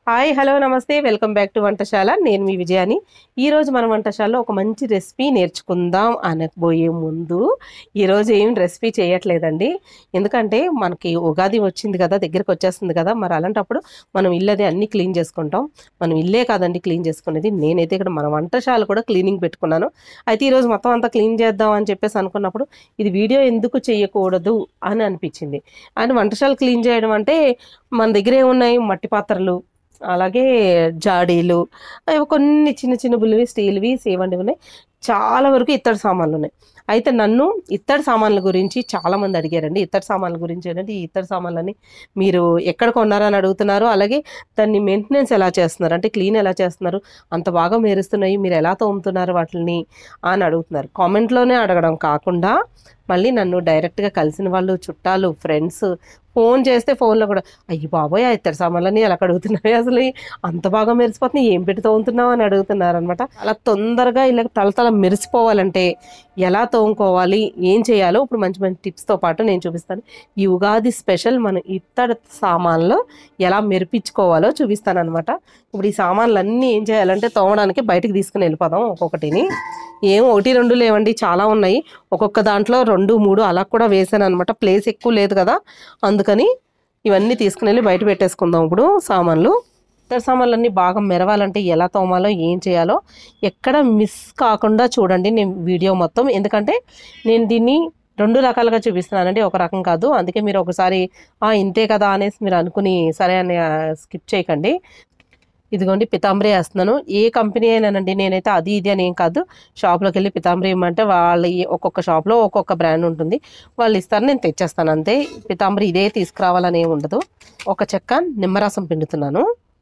hi hello నమస్తే welcome back to Vantashala నేను మీ విజయాని ఈ రోజు మన వంటశాలలో ఒక మంచి రెసిపీ నేర్చుకుందాం అనకపోయే ముందు ఈరోజు ఏం రెసిపీ చేయట్లేదండి ఎందుకంటే మనకి ఉగాది వచ్చింది కదా దగ్గరికి వచ్చేస్తుంది కదా మరి అలాంటప్పుడు మనం ఇల్లది అన్ని క్లీన్ చేసుకుంటాం మనం ఇల్లే కాదండి క్లీన్ చేసుకునేది నేనైతే ఇక్కడ మన వంటశాల కూడా క్లీనింగ్ పెట్టుకున్నాను అయితే ఈరోజు మొత్తం అంతా క్లీన్ చేద్దాం అని చెప్పేసి అనుకున్నప్పుడు ఇది వీడియో ఎందుకు చేయకూడదు అని అనిపించింది అండ్ వంటశాల క్లీన్ చేయడం అంటే మన దగ్గర ఏమున్నాయి మట్టి పాత్రలు అలాగే జాడీలు అవి కొన్ని చిన్న చిన్న బుల్లివి స్టీల్వి సేవండి ఉన్నాయి చాలా వరకు ఇత్తడి సామాన్లు ఉన్నాయి అయితే నన్ను ఇత్తడి సామాన్ల గురించి చాలా మంది అడిగారండి ఇత్తడి సామాన్ల గురించి ఏంటంటే ఈ ఇత్తడి సామాన్లని మీరు ఎక్కడ కొన్నారని అడుగుతున్నారు అలాగే దాన్ని మెయింటెనెన్స్ ఎలా చేస్తున్నారు అంటే క్లీన్ ఎలా చేస్తున్నారు అంత బాగా మెరుస్తున్నాయి మీరు ఎలా తోముతున్నారు వాటిని అని అడుగుతున్నారు కామెంట్లోనే అడగడం కాకుండా మళ్ళీ నన్ను డైరెక్ట్గా కలిసిన వాళ్ళు చుట్టాలు ఫ్రెండ్స్ ఫోన్ చేస్తే ఫోన్లో కూడా అయ్యి బాబోయ్ ఆ ఇత్తడి సామాన్లని ఎలా కడుగుతున్నాయి అసలు ఈ అంత బాగా మెరిసిపోతున్నాయి ఏం పెట్టి తోముతున్నావు అని అడుగుతున్నారు అనమాట అలా తొందరగా ఇలా తలతల మెరిసిపోవాలంటే ఎలా తోముకోవాలి ఏం చేయాలో ఇప్పుడు మంచి మంచి టిప్స్తో పాటు నేను చూపిస్తాను ఈ ఉగాది స్పెషల్ మన ఇత్తడి సామాన్లో ఎలా మెరిపించుకోవాలో చూపిస్తాను అనమాట ఇప్పుడు ఈ సామాన్లు అన్నీ ఏం చేయాలంటే తోమడానికి బయటికి తీసుకుని వెళ్ళిపోదాం ఒక్కొక్కటిని ఏం ఒకటి రెండు లేవండి చాలా ఉన్నాయి ఒక్కొక్క దాంట్లో రెండు మూడు అలా కూడా వేసాను అనమాట ప్లేస్ ఎక్కువ లేదు కదా అందుకని ఇవన్నీ తీసుకుని వెళ్ళి బయట పెట్టేసుకుందాం ఇప్పుడు సామాన్లు ఇతర సామాన్లన్నీ బాగా మెరవాలంటే ఎలా తోమాలో ఏం చేయాలో ఎక్కడ మిస్ కాకుండా చూడండి నేను వీడియో మొత్తం ఎందుకంటే నేను దీన్ని రెండు రకాలుగా చూపిస్తున్నానండి ఒక రకం కాదు అందుకే మీరు ఒకసారి "ఆ, ఇంతే కదా అనేసి మీరు అనుకుని సరే అని స్కిప్ చేయకండి ఇదిగోండి పితాంబరి వేస్తున్నాను ఏ కంపెనీ అయినానండి నేనైతే అది ఇది అని ఏం కాదు షాప్లోకి వెళ్ళి పితాంబరి ఇమ్మంటే వాళ్ళ ఈ- ఒక్కొక్క షాప్లో ఒక్కొక్క బ్రాండ్ ఉంటుంది వాళ్ళు ఇస్తారు నేను తెచ్చేస్తాను అంతే పితాంబరి ఇదే తీసుకురావాలని ఏమి ఉండదు ఒక చెక్క నిమ్మరసం పిండుతున్నాను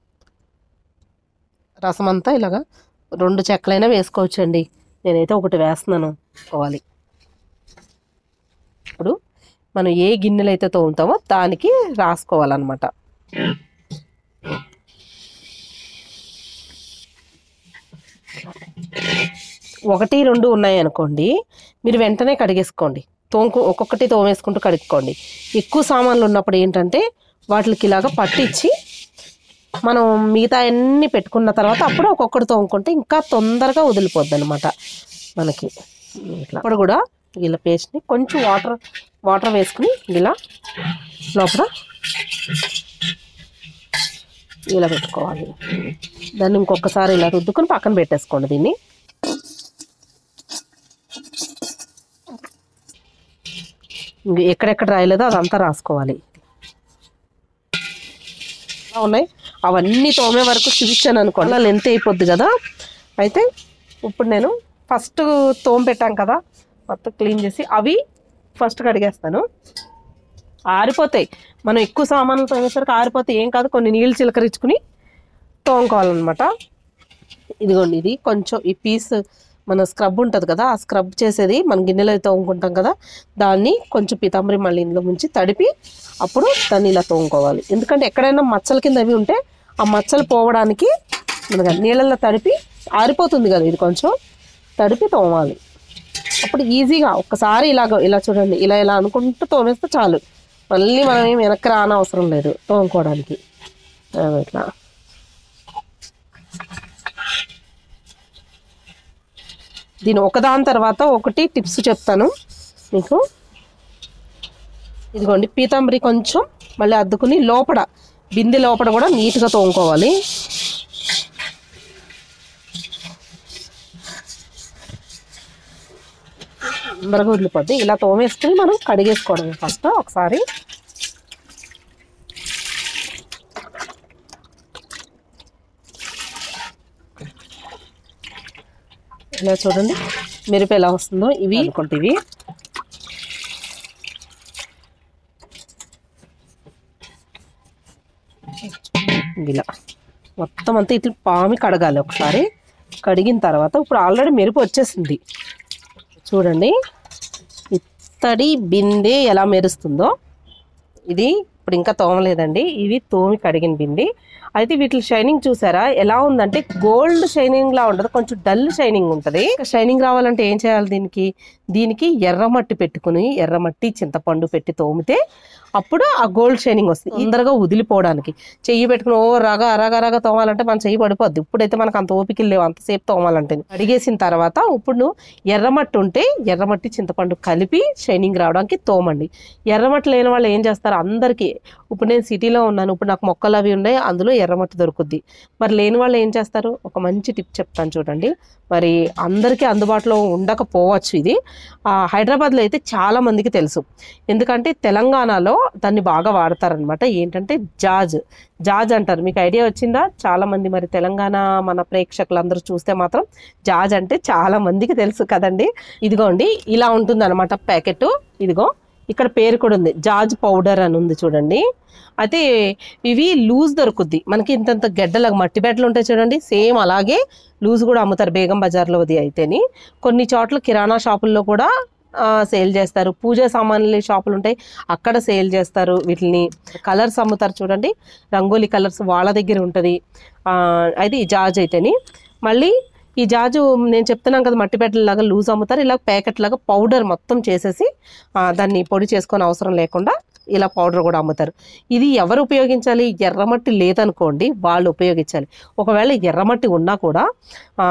రసం అంతా ఇలాగా రెండు చెక్కలైనా వేసుకోవచ్చండి నేనైతే ఒకటి వేస్తున్నాను పోవాలి ఇప్పుడు మనం ఏ గిన్నెలు అయితే తోముతామో దానికి రాసుకోవాలన్నమాట ఒకటి రెండు ఉన్నాయి అనుకోండి మీరు వెంటనే కడిగేసుకోండి తోముకు ఒక్కొక్కటి తోమేసుకుంటూ కడుక్కోండి ఎక్కువ సామాన్లు ఉన్నప్పుడు ఏంటంటే వాటికి ఇలాగా పట్టించి మనం మిగతా అన్ని పెట్టుకున్న తర్వాత అప్పుడు ఒక్కొక్కటి తోముకుంటే ఇంకా తొందరగా వదిలిపోద్ది అనమాట మనకి ఇట్లా అప్పుడు కూడా ఇలా పేస్ట్ని కొంచెం వాటర్ వాటర్ వేసుకుని ఇలా లోపల ఇలా పెట్టుకోవాలి దాన్ని ఇంకొకసారి ఇలా రుద్దుకొని పక్కన పెట్టేసుకోండి దీన్ని ఇంక ఎక్కడెక్కడ రాయలేదో అదంతా రాసుకోవాలి ఇలా ఉన్నాయి అవన్నీ తోమే వరకు చూపించాను అనుకోండి అలా ఎంత అయిపోద్ది కదా అయితే ఇప్పుడు నేను ఫస్ట్ తోమ పెట్టాం కదా మొత్తం క్లీన్ చేసి అవి ఫస్ట్ కడిగేస్తాను ఆరిపోతాయి మనం ఎక్కువ సామాన్లు తోమేసరికి ఆరిపోతాయి ఏం కాదు కొన్ని నీళ్ళు చిలకరించుకుని తోముకోవాలన్నమాట ఇదిగోండి ఇది కొంచెం ఈ పీస్ మన స్క్రబ్ ఉంటుంది కదా ఆ స్క్రబ్ చేసేది మన గిన్నెలో తోముకుంటాం కదా దాన్ని కొంచెం పితాంబరి మళ్ళీ ఇందులో ముంచి తడిపి అప్పుడు దాన్ని ఇలా తోముకోవాలి ఎందుకంటే ఎక్కడైనా మచ్చల కింద అవి ఉంటే ఆ మచ్చలు పోవడానికి మనకి నీళ్ళల్లో తడిపి ఆరిపోతుంది కదా ఇది కొంచెం తడిపి తోమాలి అప్పుడు ఈజీగా ఒక్కసారి ఇలాగ ఇలా చూడండి ఇలా ఇలా అనుకుంటూ తోమేస్తే చాలు మళ్ళీ మనం ఏం వెనక్కి రాని అవసరం లేదు తోముకోవడానికి ఆ, ఇట్లా దీని ఒకదాని తర్వాత ఒకటి టిప్స్ చెప్తాను మీకు ఇదిగోండి పీతాంబరి కొంచెం మళ్ళీ అద్దుకుని లోపల బిందె లోపల కూడా నీట్గా తోముకోవాలి తొందరగా వదిలిపోద్ది ఇలా తోమేసుకుని మనం కడిగేసుకోవడం ఫస్ట్ ఒకసారి ఇలా చూడండి మెరుపు ఎలా వస్తుందో ఇవి అనుకుంటే ఇవి ఇలా మొత్తం అంతా ఇట్లా పామి కడగాలి ఒకసారి కడిగిన తర్వాత ఇప్పుడు ఆల్రెడీ మెరుపు వచ్చేసింది చూడండి ఇత్తడి బిందె ఎలా మెరుస్తుందో ఇది ఇప్పుడు ఇంకా తోమలేదండి ఇది తోమి కడిగిన బింది అయితే వీటి షైనింగ్ చూసారా ఎలా ఉందంటే గోల్డ్ షైనింగ్ లా ఉండదు కొంచెం డల్ షైనింగ్ ఉంటుంది షైనింగ్ రావాలంటే ఏం చేయాలి దీనికి దీనికి ఎర్రమట్టి పెట్టుకుని ఎర్రమట్టి చింతపండు పెట్టి తోమితే అప్పుడు ఆ గోల్డ్ షైనింగ్ వస్తుంది తొందరగా వదిలిపోవడానికి చెయ్యి పెట్టుకుని ఓ రగా రగా రగా తోమాలంటే మన చెయ్యి పడిపోద్ది ఇప్పుడైతే మనకు అంత ఓపిక లేవు అంతసేపు తోమాలంటే అడిగేసిన తర్వాత ఇప్పుడు నువ్వు ఎర్రమట్టి ఉంటే ఎర్రమట్టి చింతపండు కలిపి షైనింగ్ రావడానికి తోమండి ఎర్రమట్టి లేని వాళ్ళు ఏం చేస్తారు అందరికీ ఇప్పుడు నేను సిటీలో ఉన్నాను ఇప్పుడు నాకు మొక్కలు అవి ఉన్నాయి అందులో ఎర్రమట్టి దొరుకుద్ది మరి లేని వాళ్ళు ఏం చేస్తారు ఒక మంచి టిప్ చెప్తాను చూడండి మరి అందరికీ అందుబాటులో ఉండకపోవచ్చు ఇది ఆ, హైదరాబాద్లో అయితే చాలా మందికి తెలుసు ఎందుకంటే తెలంగాణలో దాన్ని బాగా వాడతారనమాట ఏంటంటే జాజ్ జాజ్ అంటారు మీకు ఐడియా వచ్చిందా చాలా మంది మరి తెలంగాణ మన ప్రేక్షకులందరూ చూస్తే మాత్రం జాజ్ అంటే చాలా మందికి తెలుసు కదండి ఇదిగోండి ఇలా ఉంటుంది అనమాట ప్యాకెట్ ఇదిగో ఇక్కడ పేరు కూడా ఉంది జాజ్ పౌడర్ అని ఉంది చూడండి అయితే ఇవి లూజ్ దొరుకుద్ది మనకి ఇంతంత గడ్డలాగా మట్టి బెడ్డలు ఉంటాయి చూడండి సేమ్ అలాగే లూజ్ కూడా అమ్ముతారు బేగం బజార్లో అది అయితేని కొన్ని చోట్ల కిరాణా షాపుల్లో కూడా సేల్ చేస్తారు పూజా సామాన్లు షాపులు ఉంటాయి అక్కడ సేల్ చేస్తారు వీటిని కలర్స్ అమ్ముతారు చూడండి రంగోలీ కలర్స్ వాళ్ళ దగ్గర ఉంటుంది అయితే ఈ జాజ్ అయితేని మళ్ళీ ఈ జాజు నేను చెప్తున్నాను కదా మట్టి లాగా లూజ్ అమ్ముతారు ఇలా ప్యాకెట్ లాగా పౌడర్ మొత్తం చేసేసి ఆ, దాన్ని పొడి చేసుకొని అవసరం లేకుండా ఇలా పౌడర్ కూడా అమ్ముతారు ఇది ఎవరు ఉపయోగించాలి ఎర్రమట్టి లేదనుకోండి వాళ్ళు ఉపయోగించాలి ఒకవేళ ఎర్రమట్టి ఉన్నా కూడా ఆ,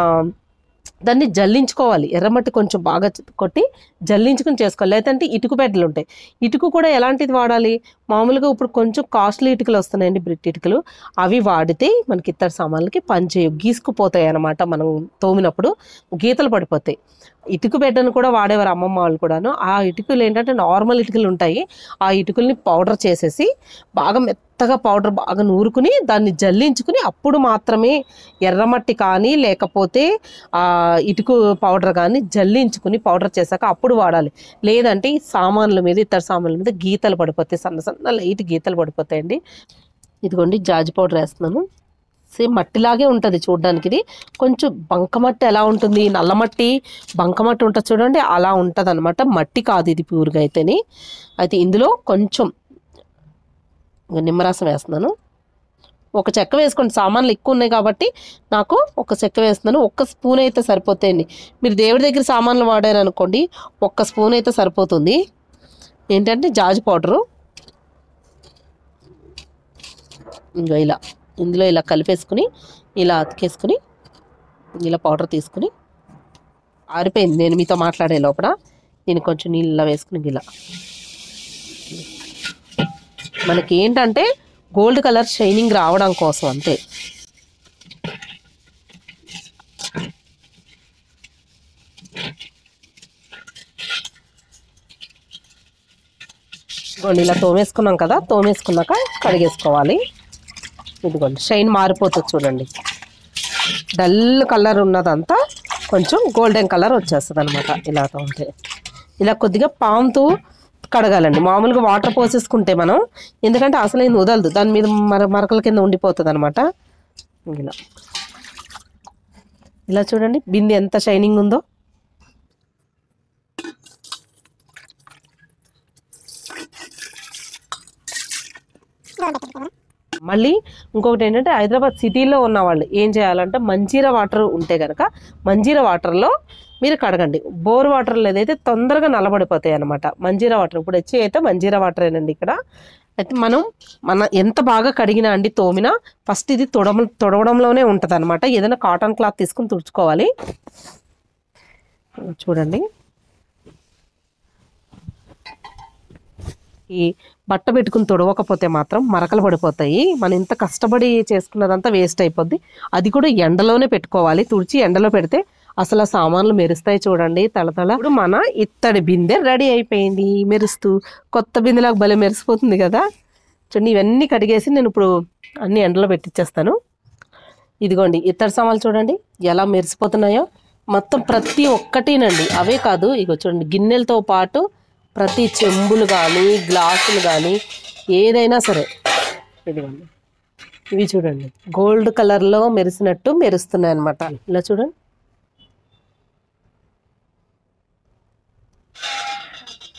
దాన్ని జల్లించుకోవాలి ఎర్రమట్టి కొంచెం బాగా కొట్టి జల్లించుకుని చేసుకోవాలి లేదంటే ఇటుకు బెడ్డలు ఉంటాయి ఇటుకు కూడా ఎలాంటిది వాడాలి మామూలుగా ఇప్పుడు కొంచెం కాస్ట్లీ ఇటుకలు వస్తున్నాయండి బ్రిట్ ఇటుకలు అవి వాడితే మనకి ఇతర సామాన్లకి పనిచేయవు గీసుకుపోతాయి అన్నమాట మనం తోమినప్పుడు గీతలు పడిపోతాయి ఇటుక బెడ్డను కూడా వాడేవారు అమ్మమ్మ వాళ్ళు కూడాను ఆ ఇటుకలు ఏంటంటే నార్మల్ ఇటుకలు ఉంటాయి ఆ ఇటుకల్ని పౌడర్ చేసేసి బాగా మెత్తగా పౌడర్ బాగా నూరుకుని దాన్ని జల్లించుకుని అప్పుడు మాత్రమే ఎర్రమట్టి కానీ లేకపోతే ఆ ఇటుకు పౌడర్ కానీ జల్లించుకుని పౌడర్ చేశాక అప్పుడు వాడాలి లేదంటే ఈ సామాన్ల మీద ఇతర సామాన్ల మీద గీతలు పడిపోతాయి సన్న సన్న లైట్ గీతలు పడిపోతాయండి ఇదిగోండి జాజి పౌడర్ వేస్తున్నాను సేమ్ మట్టిలాగే ఉంటుంది చూడడానికి ఇది కొంచెం బంకమట్టి ఎలా ఉంటుంది నల్లమట్టి బంకమట్టి ఉంటుంది చూడండి అలా ఉంటుంది అనమాట మట్టి కాదు ఇది ప్యూర్గా అయితేని అయితే ఇందులో కొంచెం ఇంకా నిమ్మరసం వేస్తున్నాను ఒక చెక్క వేసుకోండి సామాన్లు ఎక్కువ ఉన్నాయి కాబట్టి నాకు ఒక చెక్క వేస్తున్నాను ఒక్క స్పూన్ అయితే సరిపోతాయండి మీరు దేవుడి దగ్గర సామాన్లు వాడారు అనుకోండి ఒక్క స్పూన్ అయితే సరిపోతుంది ఏంటంటే జాజి పౌడరు ఇంకా ఇలా ఇందులో ఇలా కలిపేసుకుని ఇలా అతికేసుకుని ఇలా పౌడర్ తీసుకుని ఆరిపోయింది నేను మీతో మాట్లాడే లోపల దీన్ని కొంచెం నీళ్ళలో వేసుకుని ఇలా మనకి ఏంటంటే గోల్డ్ కలర్ షైనింగ్ రావడం కోసం అంతే ఇదిగోండి ఇలా తోమేసుకున్నాం కదా తోమేసుకున్నాక కడిగేసుకోవాలి ఇదిగోండి షైన్ మారిపోతుంది చూడండి డల్ కలర్ ఉన్నదంతా కొంచెం గోల్డెన్ కలర్ వచ్చేస్తుంది అనమాట ఇలా ఉంటే ఇలా కొద్దిగా పాముతూ కడగాలండి మామూలుగా వాటర్ పోసేసుకుంటే మనం ఎందుకంటే అసలు ఇది వదలదు దాని మీద మర మరకల కింద ఉండిపోతుంది అనమాట ఇలా ఇలా చూడండి బింది ఎంత షైనింగ్ ఉందో మళ్ళీ ఇంకొకటి ఏంటంటే హైదరాబాద్ సిటీలో ఉన్న వాళ్ళు ఏం చేయాలంటే మంజీరా వాటర్ ఉంటే కనుక మంజీరా వాటర్లో మీరు కడగండి బోర్ వాటర్లో ఏదైతే తొందరగా నల్లబడిపోతాయి అనమాట మంజీరా వాటర్ ఇప్పుడు వచ్చి అయితే మంజీరా వాటర్ ఏనండి ఇక్కడ అయితే మనం మన ఎంత బాగా కడిగినా అండి తోమినా ఫస్ట్ ఇది తొడమ తొడవడంలోనే ఉంటుంది అనమాట ఏదైనా కాటన్ క్లాత్ తీసుకుని తుడుచుకోవాలి చూడండి ఈ బట్ట పెట్టుకుని తొడవకపోతే మాత్రం మరకలు పడిపోతాయి మనం ఇంత కష్టపడి చేసుకున్నదంతా వేస్ట్ అయిపోద్ది అది కూడా ఎండలోనే పెట్టుకోవాలి తుడిచి ఎండలో పెడితే అసలు ఆ సామాన్లు మెరుస్తాయి చూడండి తళతళ ఇప్పుడు మన ఇత్తడి బిందె రెడీ అయిపోయింది మెరుస్తూ కొత్త బిందెలాగా భలే మెరిసిపోతుంది కదా చూడండి ఇవన్నీ కడిగేసి నేను ఇప్పుడు అన్ని ఎండలో పెట్టించేస్తాను ఇదిగోండి ఇత్తడి సామాన్లు చూడండి ఎలా మెరిసిపోతున్నాయో మొత్తం ప్రతి ఒక్కటినండి అవే కాదు ఇగో చూడండి గిన్నెలతో పాటు ప్రతి చెంబులు కానీ గ్లాసులు కానీ ఏదైనా సరే ఇదిగోండి ఇవి చూడండి గోల్డ్ కలర్లో మెరిసినట్టు మెరుస్తున్నాయి అనమాట ఇలా చూడండి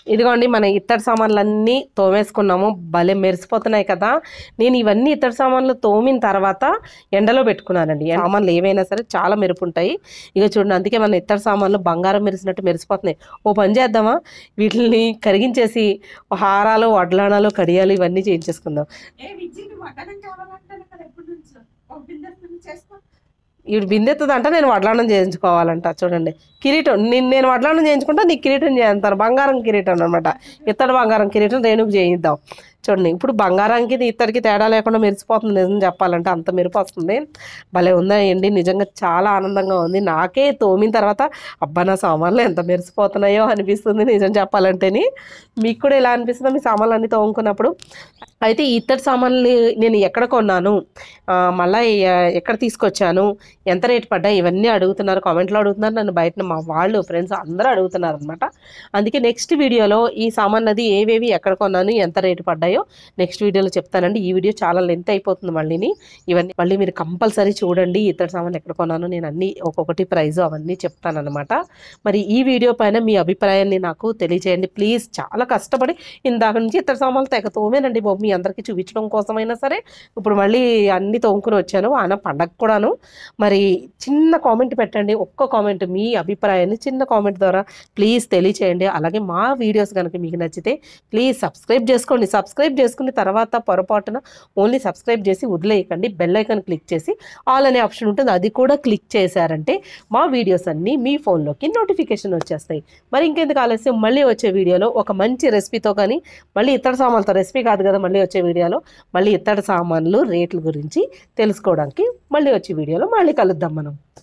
ఇదిగోండి మన ఇత్తడి సామాన్లన్నీ తోమేసుకున్నాము భలే మెరిసిపోతున్నాయి కదా నేను ఇవన్నీ ఇత్తడి సామాన్లు తోమిన తర్వాత ఎండలో పెట్టుకున్నానండి ఈ సామాన్లు ఏవైనా సరే చాలా మెరుపు ఉంటాయి ఇక చూడండి అందుకే మన ఇత్తడి సామాన్లు బంగారం మెరిసినట్టు మెరిసిపోతున్నాయి ఓ పని చేద్దామా వీటిని కరిగించేసి ఓ హారాలు వడ్లానాలు కడియాలు ఇవన్నీ చేయించేసుకుందాం ఏ విద్యకి వడ్డానం కావాలంటాను కదా ఎప్పటి నుంచో ఒక బిందె చేసుకో ఇవి బిందెత్తదంట నేను వడ్లానం చేయించుకోవాలంట చూడండి కిరీటం నేను నేను వడ్లానం చేయించుకుంటా నీకు కిరీటం చేస్తాను బంగారం కిరీటం అనమాట ఇత్తడి బంగారం కిరీటం రేణుకు చేయిద్దాం చూడండి ఇప్పుడు బంగారానికి ఇత్తడికి తేడా లేకుండా మెరిసిపోతుంది నిజం చెప్పాలంటే అంత మెరుపు వస్తుంది భలే ఉందండి నిజంగా చాలా ఆనందంగా ఉంది నాకే తోమిన తర్వాత అబ్బా నా సామాన్లు ఎంత మెరిసిపోతున్నాయో అనిపిస్తుంది నిజం చెప్పాలంటేని మీకు కూడా ఇలా అనిపిస్తుందా మీ సామాన్లు అన్నీ తోముకున్నప్పుడు అయితే ఈ ఇత్తడి సామాన్లు నేను ఎక్కడ కొన్నాను ఆ, మళ్ళా ఎ- ఎక్కడ తీసుకొచ్చాను ఎంత రేట్ పడ్డాయి ఇవన్నీ అడుగుతున్నారు కామెంట్లో అడుగుతున్నారు నన్ను బయట మా వాళ్ళు ఫ్రెండ్స్ అందరూ అడుగుతున్నారు అనమాట అందుకే నెక్స్ట్ వీడియోలో ఈ సామాన్ అది ఏవేవి ఎక్కడ కొన్నాను ఎంత రేటు పడ్డాయో నెక్స్ట్ వీడియోలో చెప్తానండి ఈ వీడియో చాలా లెంత్ అయిపోతుంది మళ్ళీని ఇవన్నీ మళ్ళీ మీరు కంపల్సరీ చూడండి ఇతడి సామాన్ ఎక్కడ కొన్నాను నేను అన్ని ఒక్కొక్కటి ప్రైజ్ అవన్నీ చెప్తానన్నమాట మరి ఈ వీడియో పైన మీ అభిప్రాయాన్ని నాకు తెలియజేయండి ప్లీజ్ చాలా కష్టపడి ఇందాక నుంచి ఇతర సామాన్లు తెగ తోమేనండి బాబు మీ అందరికీ చూపించడం కోసమైనా సరే ఇప్పుడు మళ్ళీ అన్ని తోముకుని వచ్చాను ఆన పండగ కూడాను మరి చిన్న కామెంట్ పెట్టండి ఒక్క కామెంట్ మీ అభిప్రాయాన్ని చిన్న కామెంట్ ద్వారా ప్లీజ్ తెలియచేయండి అలాగే మా వీడియోస్ కనుక మీకు నచ్చితే ప్లీజ్ సబ్స్క్రైబ్ చేసుకోండి సబ్స్క్రైబ్ చేసుకున్న తర్వాత పొరపాటున ఓన్లీ సబ్స్క్రైబ్ చేసి వదిలేయకండి బెల్ ఐకాన్ క్లిక్ చేసి ఆల్ అనే ఆప్షన్ ఉంటుంది అది కూడా క్లిక్ చేశారంటే మా వీడియోస్ అన్నీ మీ ఫోన్లోకి నోటిఫికేషన్ వచ్చేస్తాయి మరి ఇంకెందుకు ఆలస్యం మళ్ళీ వచ్చే వీడియోలో ఒక మంచి రెసిపీతో కానీ మళ్ళీ ఇతర సామాన్లతో రెసిపీ కాదు కదా మళ్ళీ వచ్చే వీడియోలో మళ్ళీ ఇతర సామాన్లు రేట్ల గురించి తెలుసుకోవడానికి మళ్ళీ వచ్చే వీడియోలో మళ్ళీ కలుద్దాం మనం